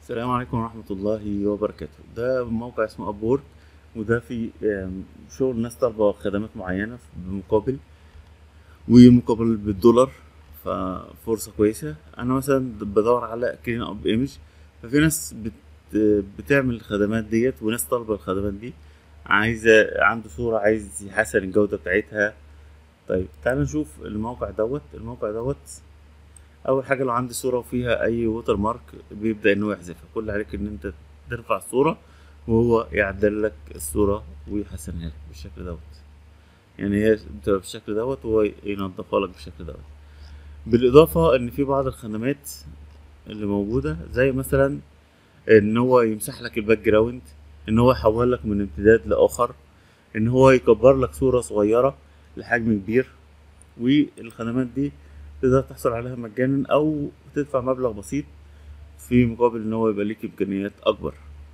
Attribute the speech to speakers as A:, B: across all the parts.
A: السلام عليكم ورحمة الله وبركاته ده موقع اسمه أبورك وده في آم، شغل ناس طالبة خدمات معينة بمقابل ومقابل بالدولار ففرصة كويسة أنا مثلا بدور على كلين أب إيمج ففي ناس بت بتعمل الخدمات ديت وناس طالبة الخدمات دي عايزة عنده صورة عايز يحسن الجودة بتاعتها طيب تعال نشوف الموقع دوت الموقع دوت اول حاجه لو عندي صوره وفيها اي ووتر مارك بيبدا ان هو يحذفها كل اللي عليك ان انت ترفع الصوره وهو يعدل لك الصوره ويحسنها لك بالشكل دوت يعني هي بتبقى بالشكل دوت وهو ينضفها لك بالشكل دوت بالاضافه ان في بعض الخدمات اللي موجوده زي مثلا ان هو يمسح لك الباك جراوند ان هو يحول لك من امتداد لاخر ان هو يكبر لك صوره صغيره لحجم كبير والخدمات دي تقدر تحصل عليها مجانا او تدفع مبلغ بسيط في مقابل ان هو يبقى ليك امكانيات اكبر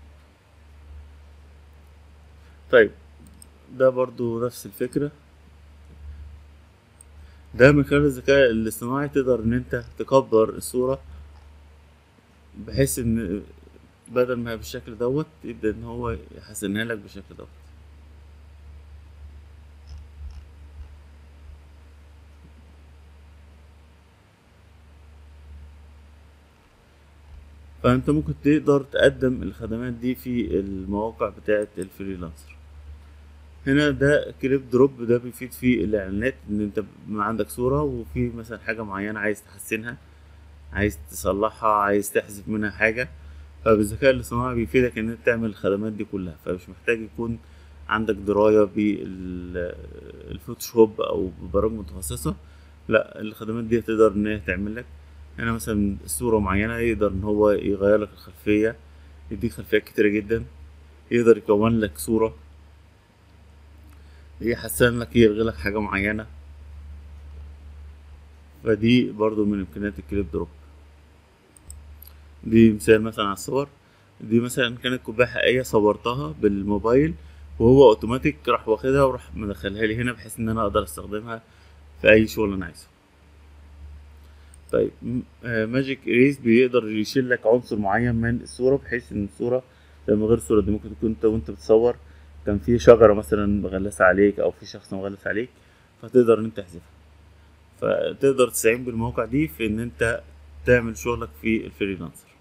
A: طيب ده برضو نفس الفكرة ده من خلال الذكاء الاصطناعي تقدر ان انت تكبر الصورة بحيث ان بدل ما هي بالشكل دوت يبدأ ان هو يحسنها لك بالشكل دوت فانت ممكن تقدر تقدم الخدمات دي في المواقع بتاعه الفريلانسر هنا ده كليب دروب ده بيفيد في الاعلانات ان انت ما عندك صورة وفي مثلا حاجة معينة عايز تحسنها عايز تصلحها عايز تحذف منها حاجة فبالذكاء الاصطناعي بيفيدك ان انت تعمل الخدمات دي كلها فمش محتاج يكون عندك دراية بالفوتوشوب او ببرامج متخصصة لا الخدمات دي تقدر ان هي تعمل لك هنا مثلا صورة معينة يقدر ان هو يغير لك الخلفية يديك خلفيات كتيرة جدا يقدر يكون لك صورة يحسن لك يلغي لك حاجة معينة فدي برضو من امكانيات الكليب دروب دي مثال مثلا على الصور دي مثلا كانت كوباية حقيقية صورتها بالموبايل وهو اوتوماتيك راح واخدها وراح مدخلها لي هنا بحيث ان انا اقدر استخدمها في اي شغل انا عايزه طيب ماجيك اريز بيقدر يشيل لك عنصر معين من الصوره بحيث ان الصوره من غير الصوره دي ممكن تكون انت وانت بتصور كان في شجره مثلا مغلسه عليك او في شخص مغلس عليك فتقدر ان انت تحذفها فتقدر تستعين بالمواقع دي في ان انت تعمل شغلك في الفريلانسر